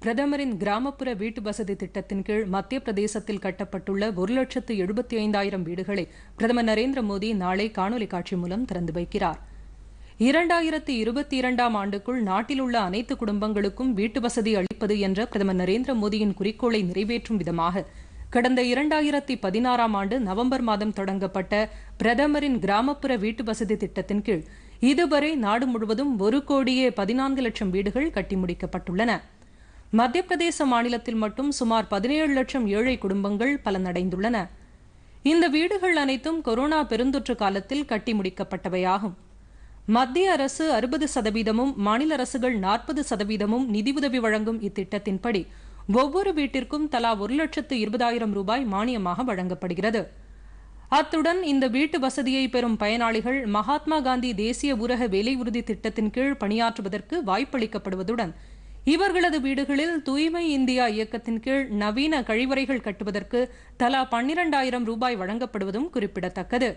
பிரதமரின் கிராமப்புற வீட்டு வசதி திட்டத்தின் கீழ் மத்திய பிரதேசத்தில் கட்டப்பட்டுள்ள ஒரு லட்சத்து எழுபத்தி ஐந்தாயிரம் வீடுகளை பிரதமர் நரேந்திர மோடி நாளை காணொலி காட்சி மூலம் திறந்து வைக்கிறார் இரண்டாயிரத்தி இருபத்தி இரண்டாம் ஆண்டுக்குள் நாட்டில் உள்ள அனைத்து குடும்பங்களுக்கும் வீட்டு வசதி அளிப்பது என்ற பிரதமர் நரேந்திர மோடியின் குறிக்கோளை நிறைவேற்றும் விதமாக கடந்த இரண்டாயிரத்தி பதினாறாம் ஆண்டு நவம்பர் மாதம் தொடங்கப்பட்ட பிரதமரின் கிராமப்புற வீட்டு வசதி திட்டத்தின் கீழ் இதுவரை நாடு முழுவதும் ஒரு கோடியே பதினான்கு லட்சம் வீடுகள் கட்டி முடிக்கப்பட்டுள்ளன மத்திய பிரதேச மாநிலத்தில் மட்டும் சுமார் பதினேழு லட்சம் ஏழை குடும்பங்கள் பலனடைந்துள்ளன இந்த வீடுகள் அனைத்தும் கொரோனா பெருந்தொற்று காலத்தில் கட்டி முடிக்கப்பட்டவையாகும் மத்திய அரசு அறுபது சதவீதமும் மாநில அரசுகள் நாற்பது சதவீதமும் நிதியுதவி வழங்கும் இத்திட்டத்தின்படி ஒவ்வொரு வீட்டிற்கும் தலா ஒரு லட்சத்து இருபதாயிரம் ரூபாய் மானியமாக வழங்கப்படுகிறது அத்துடன் இந்த வீட்டு வசதியை பெறும் பயனாளிகள் மகாத்மா காந்தி தேசிய ஊரக வேலை உறுதி திட்டத்தின் கீழ் பணியாற்றுவதற்கு வாய்ப்பளிக்கப்படுவதுடன் இவர்களது வீடுகளில் தூய்மை இந்தியா இயக்கத்தின் கீழ் நவீன கழிவறைகள் கட்டுவதற்கு தலா பன்னிரண்டாயிரம் ரூபாய் வழங்கப்படுவதும் குறிப்பிடத்தக்கது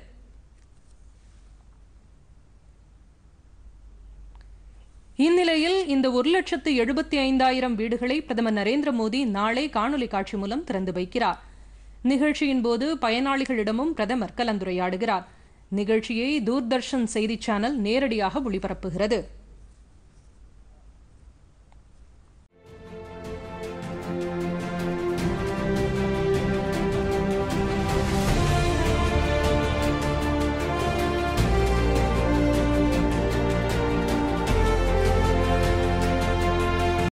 இந்நிலையில் இந்த ஒரு லட்சத்து எழுபத்தி ஐந்தாயிரம் வீடுகளை பிரதமர் நரேந்திர மோடி நாளை காணொலி காட்சி மூலம் திறந்து வைக்கிறார் நிகழ்ச்சியின் போது பயனாளிகளிடமும் பிரதமர் கலந்துரையாடுகிறார் நிகழ்ச்சியை தூர்தர்ஷன் செய்தி சேனல் நேரடியாக ஒளிபரப்புகிறது